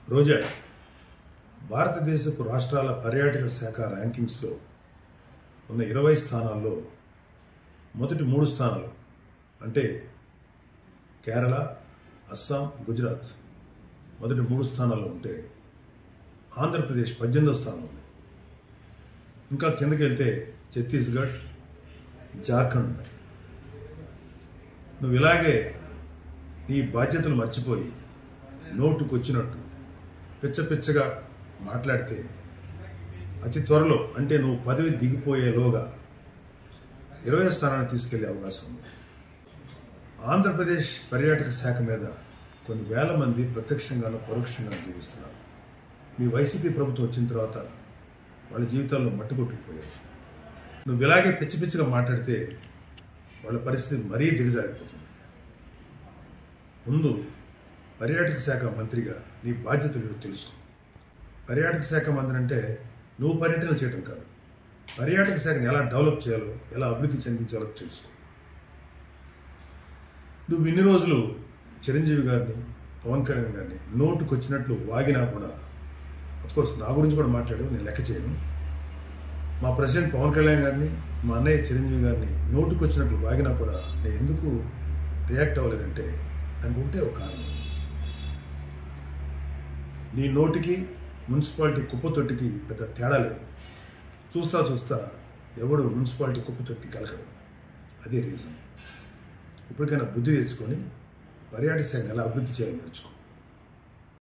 రోజా భారతదేశపు రాష్ట్రాల పర్యాటక శాఖ ర్యాంకింగ్స్లో ఉన్న ఇరవై స్థానాల్లో మొదటి మూడు స్థానాలు అంటే కేరళ అస్సాం గుజరాత్ మొదటి మూడు స్థానాల్లో ఉంటే ఆంధ్రప్రదేశ్ పద్దెనిమిదో స్థానం ఉంది ఇంకా కిందకి వెళ్తే ఛత్తీస్గఢ్ జార్ఖండ్ ఉన్నాయి నువ్వు ఇలాగే నీ బాధ్యతలు మర్చిపోయి నోటుకొచ్చినట్టు పిచ్చ పిచ్చగా మాట్లాడితే అతి త్వరలో అంటే నువ్వు పదవి దిగిపోయేలోగా ఇరవై స్థానాన్ని తీసుకెళ్లే అవకాశం ఉంది ఆంధ్రప్రదేశ్ పర్యాటక శాఖ మీద కొన్ని వేల మంది ప్రత్యక్షంగానూ పరోక్షంగా జీవిస్తున్నారు మీ వైసీపీ ప్రభుత్వం వచ్చిన తర్వాత వాళ్ళ జీవితాల్లో మట్టుకొట్టుకుపోయారు నువ్వు ఇలాగే పిచ్చి పిచ్చిగా మాట్లాడితే వాళ్ళ పరిస్థితి మరీ దిగజారిపోతుంది ముందు పర్యాటక శాఖ మంత్రిగా నీ బాధ్యతలు ఏంటో తెలుసుకో పర్యాటక శాఖ మంత్రి అంటే నువ్వు పర్యటనలు చేయడం కాదు పర్యాటక శాఖని ఎలా డెవలప్ చేయాలో ఎలా అభివృద్ధి చెందించాలో తెలుసుకో నువ్వు ఇన్ని రోజులు చిరంజీవి గారిని పవన్ కళ్యాణ్ గారిని నోటుకు వచ్చినట్లు వాగినా కూడా కోర్స్ నా గురించి కూడా మాట్లాడు నేను లెక్క చేయను మా ప్రెసిడెంట్ పవన్ కళ్యాణ్ గారిని మా అన్నయ్య చిరంజీవి గారిని నోటుకు వచ్చినట్లు వాగినా కూడా నేను ఎందుకు రియాక్ట్ అవ్వలేదంటే దానికి ఒకటే ఒక కారణం ఉంది నీ నోటికి మున్సిపాలిటీ కుప్పతొట్టికి పెద్ద తేడా లేదు చూస్తా చూస్తా ఎవడు మున్సిపాలిటీ కుప్పతొట్టి కలకడు అదే రీజన్ ఇప్పటికైనా బుద్ధి తెచ్చుకొని పర్యాటక శాఖ ఎలా అభివృద్ధి చేయాలి నేర్చుకో